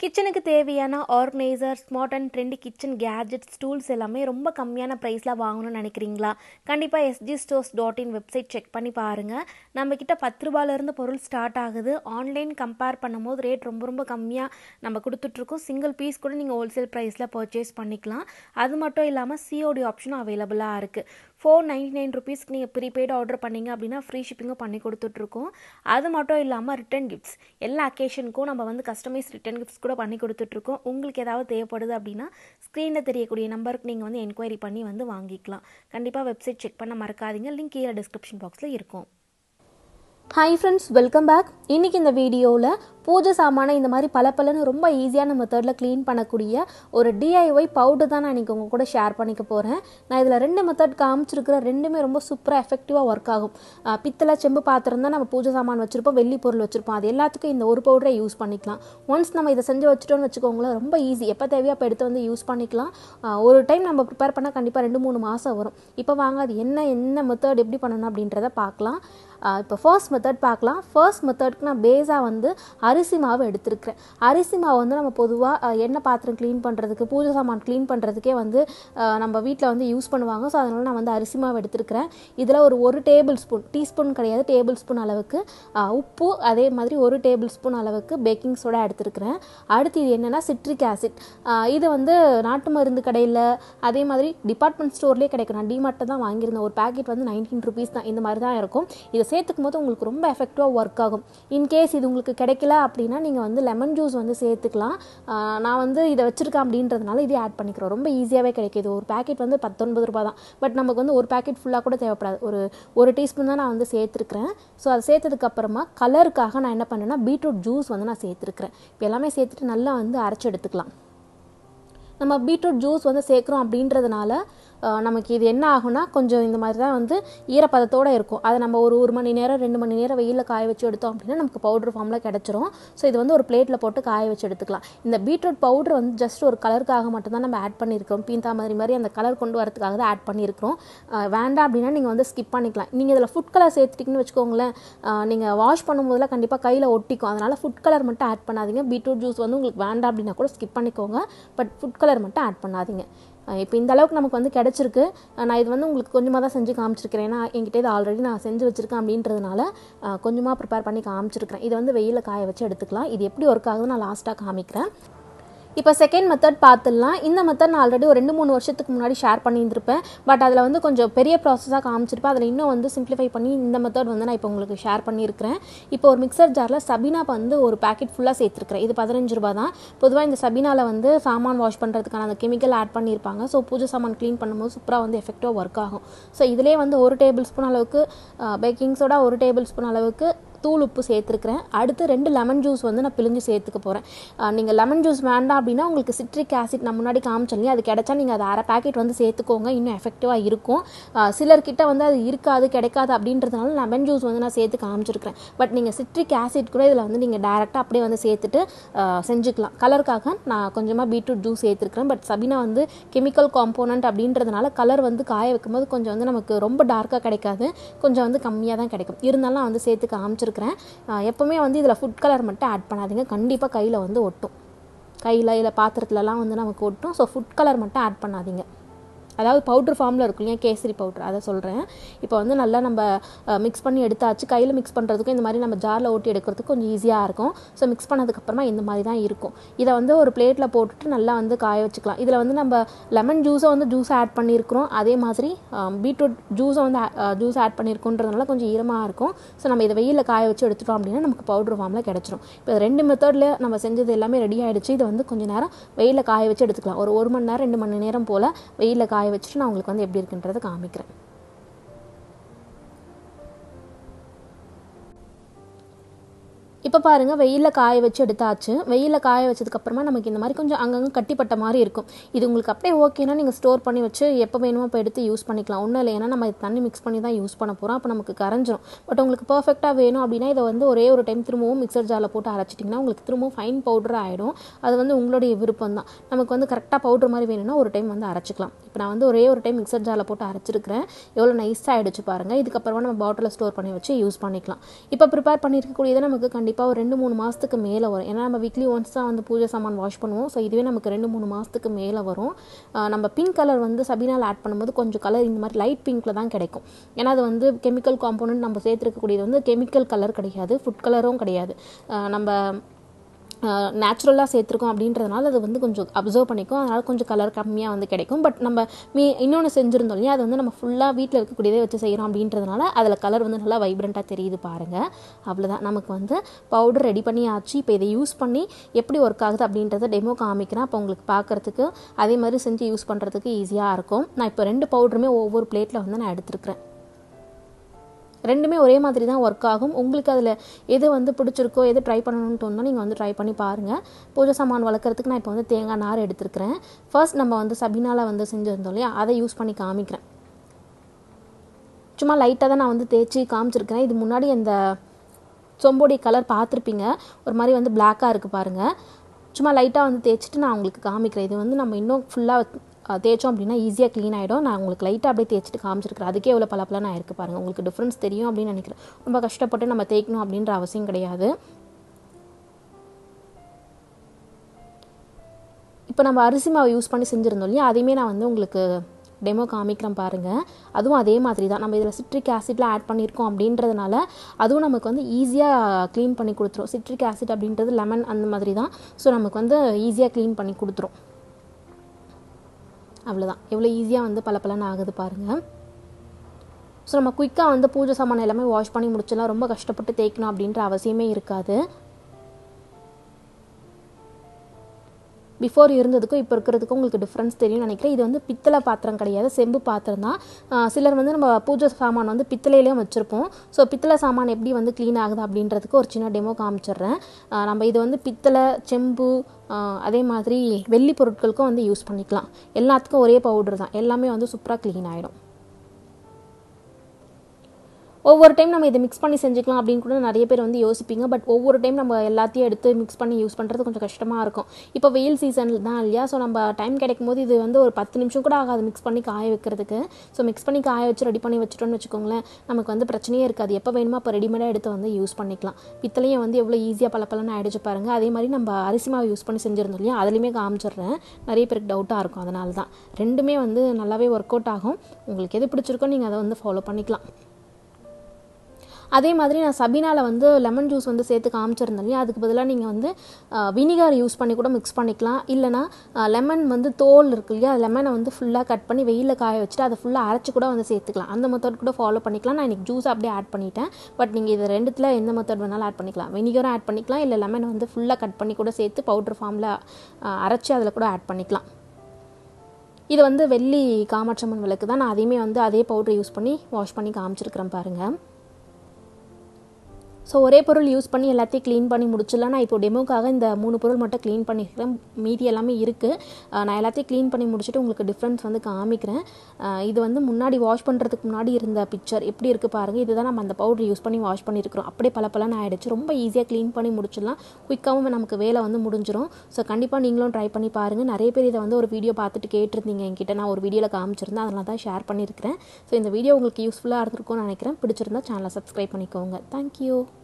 கிச்சனுக்கு தேவையான organiser smart and trendy kitchen gadgets tools எல்லாமே ரொம்ப கம்மியான ப்ரைஸில் வாங்கணும்னு நினைக்கிறீங்களா கண்டிப்பாக SG stores dot in website check பண்ணி பாருங்கள் நம்மக்கிட்ட பத்து ரூபாயிலேருந்து பொருள் ஸ்டார்ட் ஆகுது ஆன்லைன் கம்பேர் பண்ணும்போது ரேட் ரொம்ப ரொம்ப கம்மியாக நம்ம கொடுத்துட்ருக்கோம் சிங்கிள் பீஸ் கூட நீங்கள் ஹோல்சேல் ப்ரைஸில் பர்ச்சேஸ் பண்ணிக்கலாம் அது மட்டும் இல்லாமல் சிஓடி ஆப்ஷனும் அவைலபிளாக இருக்குது ஃபோர் நைன்டி நைன் ருபீஸ்க்கு நீங்கள் ப்ரீபெய்டு ஆர்டர் பண்ணீங்க அப்படின்னா ஃப்ரீ ஷிப்பிங்கும் பண்ணி கொடுத்துட்ருக்கோம் அது மட்டும் இல்லாமல் ரிட்டன் கிஃப்ட்ஸ் எல்லா அக்கேஷனுக்கும் நம்ம வந்து கஸ்டமைஸ் ரிட்டன் கிஃப்ட்ஸ் கூட பண்ணி கொடுத்துட்ருக்கோம் உங்களுக்கு ஏதாவது தேவைப்படுது அப்படின்னா ஸ்க்ரீனில் தெரியக்கூடிய நம்பருக்கு நீங்கள் வந்து என்கொயரி பண்ணி வந்து வாங்கிக்கலாம் கண்டிப்பாக வெப்சைட் செக் பண்ண மறக்காதீங்க லிங்க் கீழே டிஸ்கிரிப்ஷன் பாக்ஸில் இருக்கும் ஹாய் ஃப்ரெண்ட்ஸ் வெல்கம் பேக் இன்றைக்கி இந்த வீடியோவில் பூஜை சாமானை இந்த மாதிரி பல பலன்னு ரொம்ப ஈஸியான மெத்தடில் க்ளீன் பண்ணக்கூடிய ஒரு டிஐஒய் பவுடர் தான் நான் இன்றைக்கி உங்கள் கூட ஷேர் பண்ணிக்க போகிறேன் நான் இதில் ரெண்டு மெத்தட் காமிச்சிருக்கிற ரெண்டுமே ரொம்ப சூப்பராக எஃபெக்டிவாக ஒர்க் ஆகும் அஹ் பித்தளை செம்பு பாத்திரம் தான் நம்ம பூஜை சாமான் வச்சுருப்போம் வெள்ளி பொருள் வச்சுருப்போம் அது எல்லாத்துக்கும் இந்த ஒரு பவுடரை யூஸ் பண்ணிக்கலாம் ஒன்ஸ் நம்ம இதை செஞ்சு வச்சுட்டோம்னு வச்சுக்கோங்களேன் ரொம்ப ஈஸி எப்போ தேவையோ அப்போ எடுத்து வந்து யூஸ் பண்ணிக்கலாம் அஹ் ஒரு டைம் நம்ம ப்ரிப்பேர் பண்ணால் கண்டிப்பாக ரெண்டு மூணு மாதம் வரும் இப்போ வாங்க அது என்ன என்ன மெத்தட் எப்படி பண்ணணும் அப்படின்றத பார்க்கலாம் அஹ் இப்போ ஃபர்ஸ்ட் மெத்தட் பார்க்கலாம் ஃபர்ஸ்ட் மெத்தட்க்கு நான் பேஸாக வந்து அரிசி மாவு எடுத்திருக்கிறேன் அரிசி மாவு வந்து நம்ம பொதுவாக எண்ணெய் பாத்திரம் க்ளீன் பண்ணுறதுக்கு பூஜை சாமான் க்ளீன் பண்ணுறதுக்கே வந்து அஹ் நம்ம வீட்டில் வந்து யூஸ் பண்ணுவாங்க ஸோ அதனால் நான் வந்து அரிசி மாவு எடுத்திருக்கிறேன் இதில் ஒரு ஒரு டேபிள் ஸ்பூன் டீஸ்பூன் கிடையாது டேபிள் ஸ்பூன் அளவுக்கு அஹ் உப்பு அதே மாதிரி ஒரு டேபிள் ஸ்பூன் அளவுக்கு பேக்கிங் சோடா எடுத்திருக்கிறேன் அடுத்து இது என்னென்னா சிட்ரிக் ஆசிட் இது வந்து நாட்டு மருந்து கடையில் அதே மாதிரி டிபார்ட்மெண்ட் ஸ்டோர்லேயே கிடைக்கும் நான் டிமார்ட்டை தான் வாங்கியிருந்தேன் ஒரு பேக்கெட் வந்து நைன்டீன் ருபீஸ் தான் இந்த மாதிரி தான் இருக்கும் இதை சேர்த்துக்கும் போது உங்களுக்கு ரொம்ப எஃபெக்டிவாக ஒர்க் ஆகும் இன்கேஸ் இது உங்களுக்கு கிடைக்கல அப்படின்னா நீங்கள் வந்து லெமன் ஜூஸ் வந்து சேர்த்துக்கலாம் ஆஹ் நான் வந்து இதை வச்சுருக்கேன் அப்படின்றதுனால இதே ஆட் பண்ணிக்கிறோம் ரொம்ப ஈஸியாகவே கிடைக்கிது ஒரு பேக்கெட் வந்து பத்தொன்பது ரூபா தான் பட் நமக்கு வந்து ஒரு பேக்கெட் ஃபுல்லாக கூட தேவைப்படாது ஒரு ஒரு டீஸ்பூன் தான் நான் வந்து சேர்த்துருக்கிறேன் ஸோ அதை சேர்த்ததுக்கப்புறமா கலருக்காக நான் என்ன பண்ணேன்னா பீட்ரூட் ஜூஸ் வந்து நான் சேர்த்துருக்கிறேன் இப்போ எல்லாமே சேர்த்துட்டு நல்லா வந்து அரைச்சி எடுத்துக்கலாம் நம்ம பீட்ரூட் ஜூஸ் வந்து சேர்க்குறோம் அப்படின்றதுனால அஹ், நமக்கு இது என்ன ஆகும்னா கொஞ்சம் இந்த மாதிரி தான் வந்து ஈரப்பதத்தோடு இருக்கும் அதை நம்ம ஒரு ஒரு மணி நேரம் ரெண்டு மணி நேரம் வெயிலில் காய வச்சு எடுத்தோம் அப்படின்னா நமக்கு பவுடர் ஃபார்மில் கிடச்சிரும் ஸோ இது வந்து ஒரு பிளேட்டில் போட்டு காய வச்சு எடுத்துக்கலாம் இந்த பீட்ரூட் பவுடர் வந்து ஜஸ்ட் ஒரு கலருக்காக மட்டும்தான் நம்ம ஆட் பண்ணியிருக்கிறோம் பீந்தா மாதிரி மாதிரி அந்த கலர் கொண்டு வரதுக்காக தான் ஆட் பண்ணியிருக்கிறோம் அஹ், வேண்டாம் அப்படின்னா நீங்கள் வந்து ஸ்கிப் பண்ணிக்கலாம் நீங்கள் இதில் ஃபுட் கலர் சேர்த்துட்டிங்கன்னு வச்சுக்கோங்களேன் நீங்கள் வாஷ் பண்ணும்போதெல்லாம் கண்டிப்பாக கையில் ஒட்டிக்கும் அதனால் ஃபுட் கலர் மட்டும் ஆட் பண்ணாதீங்க பீட்ரூட் ஜூஸ் வந்து உங்களுக்கு வேண்டாம் அப்படின்னா கூட ஸ்கிப் பண்ணிக்கோங்க பட் ஃபுட் கலர் மட்டும் ஆட் பண்ணாதீங்க இப்போ இந்த அளவுக்கு நமக்கு வந்து கிடச்சிருக்கு நான் இது வந்து உங்களுக்கு கொஞ்சமாக தான் செஞ்சு காமிச்சிருக்கிறேன் ஏன்னா என்கிட்ட இது ஆல்ரெடி நான் செஞ்சு வச்சுருக்கேன் அப்படின்றதுனால கொஞ்சமாக ப்ரிப்பேர் பண்ணி காமிச்சிருக்கிறேன் இதை வந்து வெயிலில் காய வச்சு எடுத்துக்கலாம் இது எப்படி ஒர்க் ஆகுதுன்னு நான் லாஸ்ட்டாக காமிக்கிறேன் இப்போ செகண்ட் மெத்தட் பார்த்துடலாம் இந்த மெத்தட் நான் ஆல்ரெடி ஒரு ரெண்டு மூணு வருஷத்துக்கு முன்னாடி ஷேர் பண்ணியிருந்திருப்பேன் பட் அதில் வந்து கொஞ்சம் பெரிய ப்ராசஸாக காமிச்சிருப்பேன் அதில் இன்னும் வந்து சிம்பிளிஃபை பண்ணி இந்த மெத்தட் வந்து நான் இப்போ உங்களுக்கு ஷேர் பண்ணியிருக்கிறேன் இப்போ ஒரு மிக்சர் ஜாரில் சபீனா வந்து ஒரு பேக்கெட் ஃபுல்லாக சேர்த்துருக்கிறேன் இது பதினஞ்சு ரூபா தான் பொதுவாக இந்த சபீனாவில் வந்து சாமான் வாஷ் பண்ணுறதுக்கான அந்த கெமிக்கல் ஆட் பண்ணியிருப்பாங்க ஸோ பூஜை சாமான் க்ளீன் பண்ணும்போது சூப்பராக வந்து எஃபெக்டிவாக ஒர்க் ஆகும் ஸோ இதிலே வந்து ஒரு டேபிள் ஸ்பூன் அளவுக்கு பேக்கிங் சோடா ஒரு டேபிள் ஸ்பூன் அளவுக்கு தூள் உப்பு சேர்த்துருக்கிறேன் அடுத்து ரெண்டு லெமன் ஜூஸ் வந்து நான் பிழிஞ்சு சேர்த்துக்க போகிறேன் நீங்கள் லெமன் ஜூஸ் வேண்டாம் அப்படின்னா உங்களுக்கு சிட்ரிக் ஆசிட் நான் முன்னாடி காமிச்சேன் இல்லையா அது கிடச்சா நீங்கள் அதை அரை பேக்கெட் வந்து சேர்த்துக்கோங்க இன்னும் எஃபெக்டிவாக இருக்கும் அஹ் சிலர்கிட்ட வந்து அது இருக்காது கிடைக்காது அப்படின்றதுனால லெமன் ஜூஸ் வந்து நான் சேர்த்து காமிச்சிருக்கிறேன் பட் நீங்கள் சிட்ரிக் ஆசிட் கூட இதில் வந்து நீங்கள் டேரெக்டாக அப்படியே வந்து சேர்த்துட்டு அஹ், செஞ்சுக்கலாம் கலருக்காக நான் கொஞ்சமாக பீட்ரூட் ஜூஸ் சேர்த்துருக்கிறேன் பட் சபினா வந்து கெமிக்கல் காம்போனன்ட் அப்படின்றதுனால கலர் வந்து காய வைக்கும்போது கொஞ்சம் வந்து நமக்கு ரொம்ப டார்க்காக கிடைக்காது கொஞ்சம் வந்து கம்மியாக தான் கிடைக்கும் இருந்தாலும் நான் வந்து சேர்த்து காமிச்சிருக்கிறேன் அஹ் எப்பவுமே வந்து இதில் ஃபுட் கலர் மட்டும் ஆட் பண்ணாதீங்க கண்டிப்பாக கையில் வந்து ஒட்டும் கையில் இல்லை பாத்திரத்துலலாம் வந்து நமக்கு ஒட்டும் ஸோ ஃபுட் கலர் மட்டும் ஆட் பண்ணாதீங்க அதாவது பவுட்ரு ஃபார்மில் இருக்கும் இல்லையா கேசரி பவுட்ரு அதை சொல்கிறேன் இப்போ வந்து நல்லா நம்ம மிக்ஸ் பண்ணி எடுத்தாச்சு கையில் மிக்ஸ் பண்ணுறதுக்கும் இந்த மாதிரி நம்ம ஜாரில் ஓட்டி எடுக்கிறதுக்கு கொஞ்சம் ஈஸியாக இருக்கும் ஸோ மிக்ஸ் பண்ணதுக்கப்புறமா இந்த மாதிரி தான் இருக்கும் இதை வந்து ஒரு பிளேட்டில் போட்டுட்டு நல்லா வந்து காய வச்சுக்கலாம் இதில் வந்து நம்ம லெமன் ஜூஸை வந்து ஜூஸ் ஆட் பண்ணியிருக்கிறோம் அதே மாதிரி பீட்ரூட் ஜூஸை வந்து ஜூஸ் ஆட் பண்ணியிருக்கோன்றதுனால கொஞ்சம் ஈரமாக இருக்கும் ஸோ நம்ம இதை வெயிலில் காய வச்சு எடுத்துட்டோம் அப்படின்னா நமக்கு பவுட்ரு ஃபார்மில் கிடச்சிரும் இப்போ ரெண்டு மெத்தடில் நம்ம செஞ்சது எல்லாமே ரெடி ஆகிடுச்சு இதை வந்து கொஞ்சம் நேரம் வெயிலில் காய வச்சு எடுத்துக்கலாம் ஒரு ஒரு மணி நேரம் ரெண்டு மணி நேரம் போல் வெயிலில் காய வச்சுட்டு நான் உங்களுக்கு வந்து எப்படி இருக்குன்றதை காமிக்கிறேன் இப்போ பாருங்கள் வெயிலில் காய வச்சு எடுத்தாச்சு வெயிலில் காய வச்சதுக்கப்புறமா நமக்கு இந்த மாதிரி கொஞ்சம் அங்கங்கே கட்டிப்பட்ட மாதிரி இருக்கும் இது உங்களுக்கு அப்படியே ஓகேனா நீங்கள் ஸ்டோர் பண்ணி வச்சு எப்போ வேணுமோ இப்போ எடுத்து யூஸ் பண்ணிக்கலாம் ஒன்றும் இல்லை ஏன்னா நம்ம இது தண்ணி மிக்ஸ் பண்ணி தான் யூஸ் பண்ண போகிறோம் அப்போ நமக்கு கரைஞ்சிரும் பட் உங்களுக்கு பர்ஃபெக்டாக வேணும் அப்படின்னா இதை வந்து ஒரே ஒரு டைம் திரும்பவும் மிக்சர் ஜாரில் போட்டு அரைச்சிட்டிங்கன்னா உங்களுக்கு திரும்பவும் ஃபைன் பவுடர் ஆகிடும் அது வந்து உங்களுடைய விருப்பம் தான் நமக்கு வந்து கரெக்டாக பவுடர் மாதிரி வேணும்னா ஒரு டைம் வந்து அரைச்சிக்கலாம் இப்போ நான் வந்து ஒரே ஒரு டைம் மிக்சர் ஜாரில் போட்டு அரைச்சிருக்கிறேன் எவ்வளோ நைஸாக ஆகிடுச்சு பாருங்கள் இதுக்கப்புறமா நம்ம பாட்டிலில் ஸ்டோர் பண்ணி வச்சு யூஸ் பண்ணிக்கலாம் இப்போ ப்ரிப்பேர் பண்ணியிருக்கக்கூடியதை நமக்கு கண்டிப்பாக கண்டிப்பாக ஒரு ரெண்டு மூணு மாதத்துக்கு மேலே வரும் ஏன்னா நம்ம வீக்லி ஒன்ஸ் தான் வந்து பூஜை சாமான் வாஷ் பண்ணுவோம் ஸோ இதுவே நமக்கு ரெண்டு மூணு மாதத்துக்கு மேலே வரும் ஆஹ் நம்ம பிங்க் கலர் வந்து சபீனால் ஆட் பண்ணும்போது கொஞ்சம் கலர் இந்த மாதிரி லைட் பிங்க்கில் தான் கிடைக்கும் ஏன்னா அது வந்து கெமிக்கல் காம்போனன்ட் நம்ம சேர்த்துருக்கக்கூடியது வந்து கெமிக்கல் கலர் கிடையாது ஃபுட் கலரும் கிடையாது ஆஹ் நம்ம நேச்சுரலாக சேர்த்துருக்கோம் அப்படின்றதுனால அது வந்து கொஞ்சம் அப்சர்வ் பண்ணிக்கும் அதனால் கொஞ்சம் கலர் கம்மியாக வந்து கிடைக்கும் பட் நம்ம மீ இன்னொன்று செஞ்சுருந்தோம் இல்லையா அது வந்து நம்ம ஃபுல்லாக வீட்டில் இருக்கக்கூடியதே வச்சு செய்கிறோம் அப்படின்றதுனால அதில் கலர் வந்து நல்லா வைப்ரண்ட்டாக தெரியுது பாருங்கள் அவ்வளோதான் நமக்கு வந்து பவுடர் ரெடி பண்ணி ஆச்சு இப்போ இதை யூஸ் பண்ணி எப்படி ஒர்க் ஆகுது அப்படின்றத டெமோ காமிக்கிறேன் அப்போ உங்களுக்கு பார்க்குறதுக்கு அதே மாதிரி செஞ்சு யூஸ் பண்ணுறதுக்கு ஈஸியாக இருக்கும் நான் இப்போ ரெண்டு பவுடருமே ஒவ்வொரு பிளேட்டில் வந்து நான் எடுத்துருக்கிறேன் ரெண்டுமே ஒரே மாதிரி தான் ஒர்க் ஆகும் உங்களுக்கு அதில் எது வந்து பிடிச்சிருக்கோ எது ட்ரை பண்ணணும்னு தோணுதோ நீங்கள் வந்து ட்ரை பண்ணி பாருங்கள் பூஜை சாமான் வளர்க்குறதுக்கு நான் இப்போ வந்து தேங்காய் நார் எடுத்துருக்கிறேன் ஃபர்ஸ்ட் நம்ம வந்து சபினால வந்து செஞ்சுருந்தோம் இல்லையா அதை யூஸ் பண்ணி காமிக்கிறேன் சும்மா லைட்டாக தான் நான் வந்து தேய்ச்சி காமிச்சிருக்கிறேன் இது முன்னாடி அந்த சொம்போடைய கலர் பார்த்துருப்பீங்க ஒரு மாதிரி வந்து பிளாக்காக இருக்குது பாருங்கள் சும்மா லைட்டாக வந்து தேய்ச்சிட்டு நான் உங்களுக்கு காமிக்கிறேன் இது வந்து நம்ம இன்னும் ஃபுல்லாக தேய்ச்சோம் அப்படின்னா ஈஸியாக க்ளீன் ஆகிடும் நான் உங்களுக்கு லைட்டாக அப்படியே தேய்ச்சிட்டு காமிச்சிருக்கிறேன் அதுக்கே எவ்வளோ பளபளன்னு ஆயிருக்கு பாருங்கள் உங்களுக்கு டிஃப்ரென்ஸ் தெரியும் அப்படின்னு நினைக்கிறேன் ரொம்ப கஷ்டப்பட்டு நம்ம தேய்க்கணும் அப்படின்ற அவசியம் கிடையாது இப்போ நம்ம அரிசி மாவு யூஸ் பண்ணி செஞ்சுருந்தோம் இல்லையா அதையுமே நான் வந்து உங்களுக்கு டெமோ காமிக்கிறேன் பாருங்கள் அதுவும் அதே மாதிரி தான் நம்ம இதில் சிட்ரிக் ஆசிட்லாம் ஆட் பண்ணியிருக்கோம் அப்படின்றதுனால அதுவும் நமக்கு வந்து ஈஸியாக க்ளீன் பண்ணி கொடுத்துரும் சிட்ரிக் ஆசிட் அப்படின்றது லெமன் அந்த மாதிரி தான் ஸோ நமக்கு வந்து ஈஸியாக க்ளீன் பண்ணி கொடுத்துரும் அவ்வளோதான் எவ்வளோ ஈஸியாக வந்து பல பலன்னு ஆகுது பாருங்கள் ஸோ நம்ம குயிக்காக வந்து பூஜை சாமான் எல்லாமே வாஷ் பண்ணி முடிச்சலாம் ரொம்ப கஷ்டப்பட்டு தேய்க்கணும் அப்படின்ற அவசியமே இருக்காது பிஃபோர் இருந்ததுக்கும் இப்போ இருக்கிறதுக்கும் உங்களுக்கு டிஃப்ரென்ஸ் தெரியும்னு நினைக்கிறேன் இது வந்து பித்தளை பாத்திரம் கிடையாது செம்பு பாத்திரம் தான் ஆஹ் சிலர் வந்து நம்ம பூஜை சாமான் வந்து பித்தளையிலையும் வச்சுருப்போம் ஸோ பித்தளை சாமான் எப்படி வந்து க்ளீன் ஆகுது அப்படின்றதுக்கு ஒரு சின்ன டெமோ காமிச்சிடுறேன் ஆஹ் நம்ம இது வந்து பித்தளை செம்பு ஆஹ் அதே மாதிரி வெள்ளி பொருட்களுக்கும் வந்து யூஸ் பண்ணிக்கலாம் எல்லாத்துக்கும் ஒரே பவுடர் தான் எல்லாமே வந்து சூப்பராக க்ளீன் ஆகிடும் ஒவ்வொரு டைம் நம்ம இதை மிக்ஸ் பண்ணி செஞ்சுக்கலாம் அப்படின்னு கூட நிறைய பேர் வந்து யோசிப்பீங்க பட் ஒவ்வொரு டைம் நம்ம எல்லாத்தையும் எடுத்து மிக்ஸ் பண்ணி யூஸ் பண்ணுறது கொஞ்சம் கஷ்டமாக இருக்கும் இப்போ வெயில் சீசன் தான் இல்லையா ஸோ நம்ம டைம் கிடைக்கும் போது இது வந்து ஒரு பத்து நிமிஷம் கூட ஆகாது மிக்ஸ் பண்ணி காய வைக்கிறதுக்கு ஸோ மிக்ஸ் பண்ணி காய வச்சு ரெடி பண்ணி வச்சுட்டோம்னு வச்சுக்கோங்களேன் நமக்கு வந்து பிரச்சனையே இருக்காது எப்போ வேணுமோ அப்போ ரெடிமேடாக எடுத்து வந்து யூஸ் பண்ணிக்கலாம் பித்தளையும் வந்து எவ்வளோ ஈஸியாக பல பலன்னு ஆயிடுச்சு பாருங்கள் அதே மாதிரி நம்ம அரிசி மாவு யூஸ் பண்ணி செஞ்சுருந்தோம் இல்லையா அதுலேயுமே காமிச்சிடுறேன் நிறைய பேருக்கு டவுட்டாக இருக்கும் அதனால தான் ரெண்டுமே வந்து நல்லாவே ஒர்க் அவுட் ஆகும் உங்களுக்கு எது பிடிச்சிருக்கோ நீங்கள் அதை வந்து ஃபாலோ பண்ணிக்கலாம் அதே மாதிரி நான் சபீனால வந்து லெமன் ஜூஸ் வந்து சேர்த்து காமிச்சிருந்தேன் இல்லையா அதுக்கு பதிலாக நீங்கள் வந்து வினிகர் யூஸ் பண்ணி கூட மிக்ஸ் பண்ணிக்கலாம் இல்லைனா லெமன் வந்து தோல் இருக்கு இல்லையா லெமனை வந்து ஃபுல்லாக கட் பண்ணி வெயிலில் காய வச்சுட்டு அதை ஃபுல்லாக அரைச்சி கூட வந்து சேர்த்துக்கலாம் அந்த மெத்தட் கூட ஃபாலோ பண்ணிக்கலாம் நான் இன்றைக்கி ஜூஸ் அப்படியே ஆட் பண்ணிட்டேன் பட் நீங்கள் இது ரெண்டுத்தில் எந்த மெத்தட் வேணாலும் ஆட் பண்ணிக்கலாம் வினிகரும் ஆட் பண்ணிக்கலாம் இல்லை லெமனை வந்து ஃபுல்லாக கட் பண்ணி கூட சேர்த்து பவுட்ரு ஃபார்மில் அரைச்சி அதில் கூட ஆட் பண்ணிக்கலாம் இது வந்து வெள்ளி காமாட்சம்மன் விளக்கு தான் நான் அதையுமே வந்து அதே பவுடர் யூஸ் பண்ணி வாஷ் பண்ணி காமிச்சிருக்கிறேன் பாருங்கள் ஸோ ஒரே பொருள் யூஸ் பண்ணி எல்லாத்தையும் க்ளீன் பண்ணி முடிச்சிடலாம் நான் இப்போ டெமோக்காக இந்த மூணு பொருள் மட்டும் க்ளீன் பண்ணிக்கிறேன் மீதி எல்லாமே இருக்குது நான் எல்லாத்தையும் க்ளீன் பண்ணி முடிச்சுட்டு உங்களுக்கு டிஃப்ரென்ஸ் வந்து காமிக்கிறேன் அஹ் இது வந்து முன்னாடி வாஷ் பண்ணுறதுக்கு முன்னாடி இருந்த பிக்சர் எப்படி இருக்குது பாருங்கள் இதுதான் நம்ம அந்த பவுடர் யூஸ் பண்ணி வாஷ் பண்ணியிருக்கிறோம் அப்படியே பல பலன்னு ஆகிடுச்சு ரொம்ப ஈஸியாக க்ளீன் பண்ணி முடிச்சிடலாம் குயிக்காகவும் நமக்கு வேலை வந்து முடிஞ்சிடும் ஸோ கண்டிப்பாக நீங்களும் ட்ரை பண்ணி பாருங்கள் நிறைய பேர் இதை வந்து ஒரு வீடியோ பார்த்துட்டு கேட்டிருந்தீங்க என்கிட்ட நான் ஒரு வீடியோவில் காமிச்சிருந்தேன் அதனால தான் ஷேர் பண்ணியிருக்கிறேன் ஸோ இந்த வீடியோ உங்களுக்கு யூஸ்ஃபுல்லாக இருந்திருக்கும்னு நினைக்கிறேன் பிடிச்சிருந்தா சேனலை சப்ஸ்கிரைப் பண்ணிக்கோங்க தேங்க்யூ